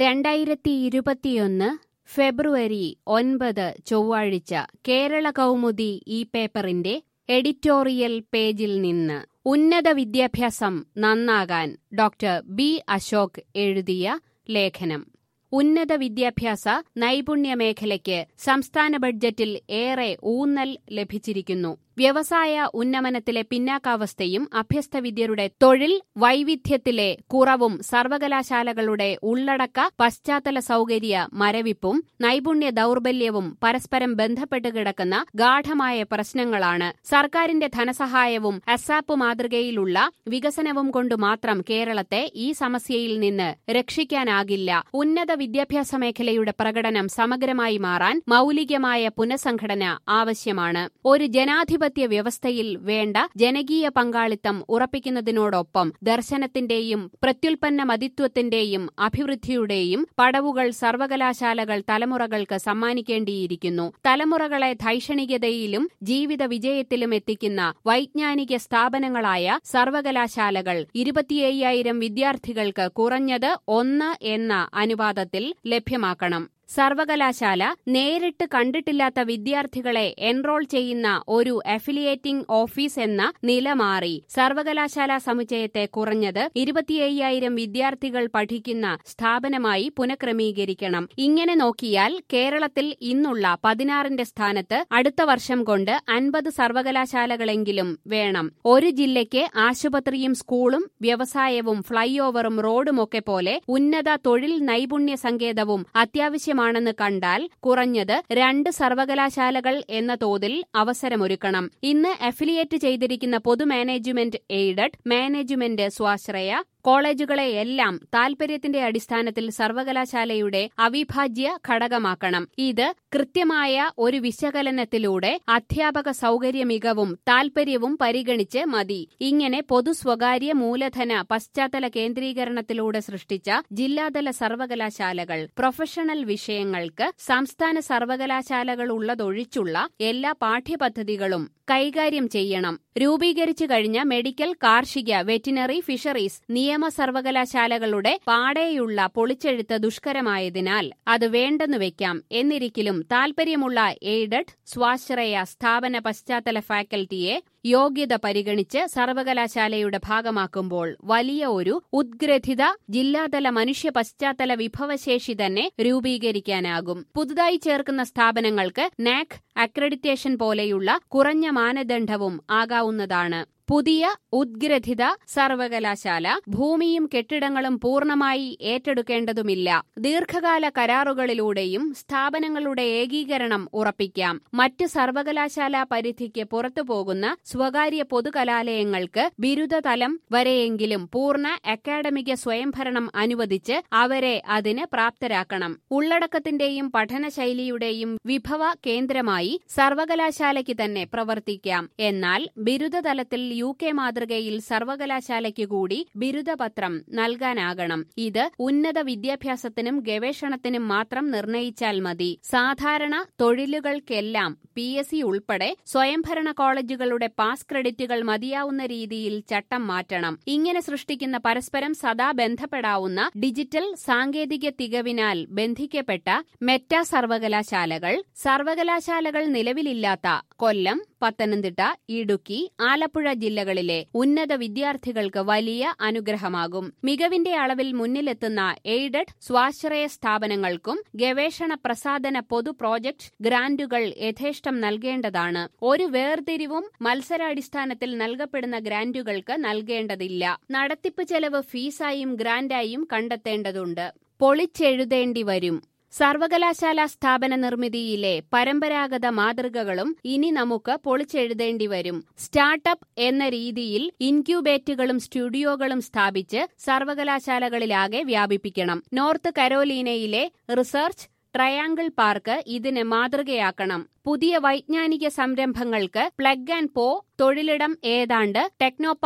രണ്ടായിരത്തി ഇരുപത്തിയൊന്ന് ഫെബ്രുവരി ഒൻപത് ചൊവ്വാഴ്ച കേരള കൗമുദി ഈ പേപ്പറിന്റെ എഡിറ്റോറിയൽ പേജിൽ നിന്ന് ഉന്നത വിദ്യാഭ്യാസം നന്നാകാൻ ഡോക്ടർ ബി അശോക് എഴുതിയ ലേഖനം ഉന്നത വിദ്യാഭ്യാസ നൈപുണ്യ മേഖലയ്ക്ക് സംസ്ഥാന ബഡ്ജറ്റിൽ ഏറെ ഊന്നൽ ലഭിച്ചിരിക്കുന്നു വ്യവസായ ഉന്നമനത്തിലെ പിന്നാക്കാവസ്ഥയും അഭ്യസ്തവിദ്യരുടെ തൊഴിൽ വൈവിധ്യത്തിലെ കുറവും സർവകലാശാലകളുടെ ഉള്ളടക്ക പശ്ചാത്തല സൗകര്യ മരവിപ്പും നൈപുണ്യ ദൗർബല്യവും പരസ്പരം ബന്ധപ്പെട്ട് കിടക്കുന്ന ഗാഠമായ പ്രശ്നങ്ങളാണ് സർക്കാരിന്റെ ധനസഹായവും അസാപ്പ് മാതൃകയിലുള്ള വികസനവും കൊണ്ട് മാത്രം കേരളത്തെ ഈ സമസ്യയിൽ നിന്ന് രക്ഷിക്കാനാകില്ല ഉന്നത വിദ്യാഭ്യാസ മേഖലയുടെ പ്രകടനം സമഗ്രമായി മാറാൻ മൌലികമായ പുനഃസംഘടന ആവശ്യമാണ് ഒരു ജനാധിപത്യ ജനാധിപത്യ വ്യവസ്ഥയിൽ വേണ്ട ജനകീയ പങ്കാളിത്തം ഉറപ്പിക്കുന്നതിനോടൊപ്പം ദർശനത്തിന്റെയും പ്രത്യുൽപ്പന്ന മതിത്വത്തിന്റെയും അഭിവൃദ്ധിയുടെയും പടവുകൾ സർവകലാശാലകൾ തലമുറകൾക്ക് സമ്മാനിക്കേണ്ടിയിരിക്കുന്നു തലമുറകളെ ധൈഷണികതയിലും ജീവിത വിജയത്തിലും എത്തിക്കുന്ന വൈജ്ഞാനിക സ്ഥാപനങ്ങളായ സർവകലാശാലകൾ ഇരുപത്തിയ്യായിരം വിദ്യാർത്ഥികൾക്ക് കുറഞ്ഞത് ഒന്ന് എന്ന അനുപാതത്തിൽ ലഭ്യമാക്കണം സർവകലാശാല നേരിട്ട് കണ്ടിട്ടില്ലാത്ത വിദ്യാർത്ഥികളെ എൻറോൾ ചെയ്യുന്ന ഒരു അഫിലിയേറ്റിംഗ് ഓഫീസ് എന്ന നില മാറി സർവകലാശാല സമുച്ചയത്തെ കുറഞ്ഞത് ഇരുപത്തിയ്യായിരം വിദ്യാർത്ഥികൾ പഠിക്കുന്ന സ്ഥാപനമായി പുനഃക്രമീകരിക്കണം ഇങ്ങനെ നോക്കിയാൽ കേരളത്തിൽ ഇന്നുള്ള പതിനാറിന്റെ സ്ഥാനത്ത് അടുത്ത വർഷം കൊണ്ട് അൻപത് സർവകലാശാലകളെങ്കിലും വേണം ഒരു ജില്ലയ്ക്ക് ആശുപത്രിയും സ്കൂളും വ്യവസായവും ഫ്ളൈ ഓവറും റോഡുമൊക്കെ പോലെ ഉന്നത തൊഴിൽ നൈപുണ്യ സങ്കേതവും അത്യാവശ്യമാണെന്ന് കണ്ടാൽ കുറഞ്ഞത് രണ്ട് സർവകലാശാലകൾ എന്ന തോതിൽ അവസരമൊരുക്കണം ഇന്ന് അഫിലിയേറ്റ് ചെയ്തിരിക്കുന്ന പൊതു മാനേജ്മെന്റ് എയ്ഡഡ് മാനേജ്മെന്റ് സ്വാശ്രയ കോളേജുകളെയെല്ലാം താൽപര്യത്തിന്റെ അടിസ്ഥാനത്തിൽ സർവകലാശാലയുടെ അവിഭാജ്യ ഘടകമാക്കണം ഇത് കൃത്യമായ ഒരു വിശകലനത്തിലൂടെ അധ്യാപക സൗകര്യ മികവും താൽപര്യവും പരിഗണിച്ച് മതി ഇങ്ങനെ പൊതു സ്വകാര്യ മൂലധന പശ്ചാത്തല കേന്ദ്രീകരണത്തിലൂടെ സൃഷ്ടിച്ച ജില്ലാതല സർവകലാശാലകൾ പ്രൊഫഷണൽ വിഷയങ്ങൾക്ക് സംസ്ഥാന സർവകലാശാലകൾ ഉള്ളതൊഴിച്ചുള്ള എല്ലാ പാഠ്യപദ്ധതികളും കൈകാര്യം ചെയ്യണം രൂപീകരിച്ചു കഴിഞ്ഞ മെഡിക്കൽ കാർഷിക വെറ്റിനറി ഫിഷറീസ് നിയമ സർവകലാശാലകളുടെ പാടെയുള്ള പൊളിച്ചെഴുത്ത് ദുഷ്കരമായതിനാൽ അത് വേണ്ടെന്നു വെക്കാം എന്നിരിക്കലും താൽപര്യമുള്ള എയ്ഡഡ് സ്വാശ്രയ സ്ഥാപന പശ്ചാത്തല ഫാക്കൽറ്റിയെ യോഗ്യത പരിഗണിച്ച് സർവകലാശാലയുടെ ഭാഗമാക്കുമ്പോൾ വലിയ ഒരു ഉദ്ഗ്രഥിത ജില്ലാതല മനുഷ്യ പശ്ചാത്തല വിഭവശേഷി തന്നെ രൂപീകരിക്കാനാകും പുതുതായി ചേർക്കുന്ന സ്ഥാപനങ്ങൾക്ക് നാക് അക്രഡിറ്റേഷൻ പോലെയുള്ള കുറഞ്ഞ മാനദണ്ഡവും ആകാവുന്നതാണ് പുതിയ ഉദ്ഗ്രഥിത സർവകലാശാല ഭൂമിയും കെട്ടിടങ്ങളും പൂർണ്ണമായി ഏറ്റെടുക്കേണ്ടതുമില്ല ദീർഘകാല കരാറുകളിലൂടെയും സ്ഥാപനങ്ങളുടെ ഏകീകരണം ഉറപ്പിക്കാം മറ്റ് സർവകലാശാല പരിധിക്ക് പുറത്തുപോകുന്ന സ്വകാര്യ പൊതുകലാലയങ്ങൾക്ക് ബിരുദതലം വരെയെങ്കിലും പൂർണ്ണ അക്കാഡമിക സ്വയംഭരണം അനുവദിച്ച് അവരെ അതിന് പ്രാപ്തരാക്കണം ഉള്ളടക്കത്തിന്റെയും പഠനശൈലിയുടെയും വിഭവ കേന്ദ്രമായി സർവകലാശാലയ്ക്ക് തന്നെ പ്രവർത്തിക്കാം എന്നാൽ ബിരുദതലത്തിൽ യു കെ മാതൃകയിൽ സർവകലാശാലയ്ക്ക് കൂടി ബിരുദപത്രം നൽകാനാകണം ഇത് ഉന്നത വിദ്യാഭ്യാസത്തിനും ഗവേഷണത്തിനും മാത്രം നിർണയിച്ചാൽ മതി സാധാരണ തൊഴിലുകൾക്കെല്ലാം പി എസ് സി ഉൾപ്പെടെ സ്വയംഭരണ കോളേജുകളുടെ പാസ് ക്രെഡിറ്റുകൾ മതിയാവുന്ന രീതിയിൽ ചട്ടം മാറ്റണം ഇങ്ങനെ സൃഷ്ടിക്കുന്ന പരസ്പരം സദാ ബന്ധപ്പെടാവുന്ന ഡിജിറ്റൽ സാങ്കേതിക തികവിനാൽ ബന്ധിക്കപ്പെട്ട മെറ്റാ സർവകലാശാലകൾ സർവകലാശാലകൾ നിലവിലില്ലാത്ത കൊല്ലം പത്തനംതിട്ട ഇടുക്കി ആലപ്പുഴ ജില്ലകളിലെ ഉന്നത വിദ്യാർത്ഥികൾക്ക് വലിയ അനുഗ്രഹമാകും മികവിന്റെ അളവിൽ മുന്നിലെത്തുന്ന എയ്ഡഡ് സ്വാശ്രയ സ്ഥാപനങ്ങൾക്കും ഗവേഷണ പ്രസാദന പൊതു പ്രോജക്ട് ഗ്രാന്റുകൾ യഥേഷ്ടം നൽകേണ്ടതാണ് ഒരു വേർതിരിവും മത്സരാടിസ്ഥാനത്തിൽ നൽകപ്പെടുന്ന ഗ്രാന്റുകൾക്ക് നൽകേണ്ടതില്ല നടത്തിപ്പ് ചെലവ് ഫീസായും ഗ്രാന്റായും കണ്ടെത്തേണ്ടതുണ്ട് പൊളിച്ചെഴുതേണ്ടി വരും സർവകലാശാല സ്ഥാപന നിർമ്മിതിയിലെ പരമ്പരാഗത മാതൃകകളും ഇനി നമുക്ക് പൊളിച്ചെഴുതേണ്ടി വരും സ്റ്റാർട്ടപ്പ് എന്ന രീതിയിൽ ഇൻക്യൂബേറ്റുകളും സ്റ്റുഡിയോകളും സ്ഥാപിച്ച് സർവകലാശാലകളിലാകെ വ്യാപിപ്പിക്കണം നോർത്ത് കരോലീനയിലെ റിസർച്ച് ട്രയാങ്കിൾ പാർക്ക് ഇതിന് മാതൃകയാക്കണം പുതിയ വൈജ്ഞാനിക സംരംഭങ്ങൾക്ക് പ്ലഗ് ആൻഡ് പോ തൊഴിലിടം ഏതാണ്ട് ടെക്നോപാർക്ക്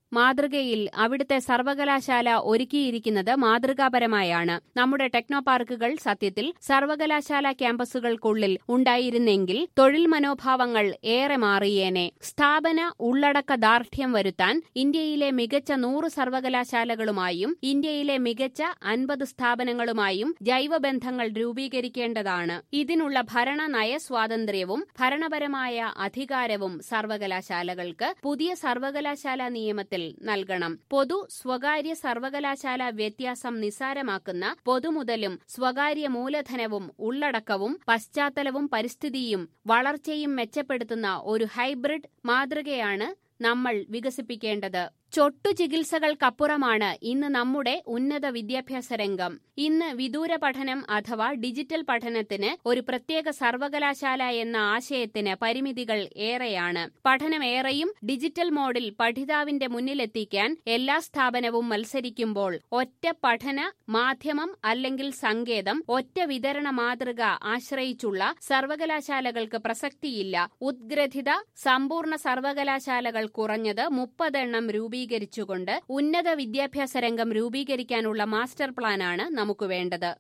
മാതൃകയിൽ അവിടുത്തെ സർവകലാശാല ഒരുക്കിയിരിക്കുന്നത് മാതൃകാപരമായാണ് നമ്മുടെ ടെക്നോ പാർക്കുകൾ സത്യത്തിൽ സർവകലാശാല ക്യാമ്പസുകൾക്കുള്ളിൽ ഉണ്ടായിരുന്നെങ്കിൽ തൊഴിൽ മനോഭാവങ്ങൾ ഏറെ മാറിയേനെ സ്ഥാപന ഉള്ളടക്ക ദാർഢ്യം വരുത്താൻ ഇന്ത്യയിലെ മികച്ച നൂറ് സർവകലാശാലകളുമായും ഇന്ത്യയിലെ മികച്ച അൻപത് സ്ഥാപനങ്ങളുമായും ജൈവബന്ധങ്ങൾ രൂപീകരിക്കേണ്ടതാണ് ഇതിനുള്ള ഭരണ നയ സ്വാതന്ത്ര്യവും ഭരണപരമായ അധികാരവും സർവകലാശാലകൾക്ക് പുതിയ സർവകലാശാല നിയമത്തിൽ നൽകണം പൊതു സ്വകാര്യ സർവകലാശാല വ്യത്യാസം നിസാരമാക്കുന്ന പൊതുമുതലും സ്വകാര്യ മൂലധനവും ഉള്ളടക്കവും പശ്ചാത്തലവും പരിസ്ഥിതിയും വളർച്ചയും മെച്ചപ്പെടുത്തുന്ന ഒരു ഹൈബ്രിഡ് മാതൃകയാണ് നമ്മൾ വികസിപ്പിക്കേണ്ടത് ചൊട്ടു ചികിത്സകൾക്കപ്പുറമാണ് ഇന്ന് നമ്മുടെ ഉന്നത വിദ്യാഭ്യാസ രംഗം ഇന്ന് വിദൂര പഠനം അഥവാ ഡിജിറ്റൽ പഠനത്തിന് ഒരു പ്രത്യേക സർവകലാശാല എന്ന ആശയത്തിന് പരിമിതികൾ ഏറെയാണ് പഠനമേറെയും ഡിജിറ്റൽ മോഡിൽ പഠിതാവിന്റെ മുന്നിലെത്തിക്കാൻ എല്ലാ സ്ഥാപനവും മത്സരിക്കുമ്പോൾ ഒറ്റ പഠന മാധ്യമം അല്ലെങ്കിൽ സങ്കേതം ഒറ്റ വിതരണ മാതൃക ആശ്രയിച്ചുള്ള സർവകലാശാലകൾക്ക് പ്രസക്തിയില്ല ഉദ്ഗ്രഥിത സമ്പൂർണ്ണ സർവകലാശാലകൾ കുറഞ്ഞത് മുപ്പതെണ്ണം രൂപീകരിച്ചുകൊണ്ട് ഉന്നത വിദ്യാഭ്യാസ രംഗം രൂപീകരിക്കാനുള്ള മാസ്റ്റർ പ്ലാനാണ് നമുക്ക് വേണ്ടത്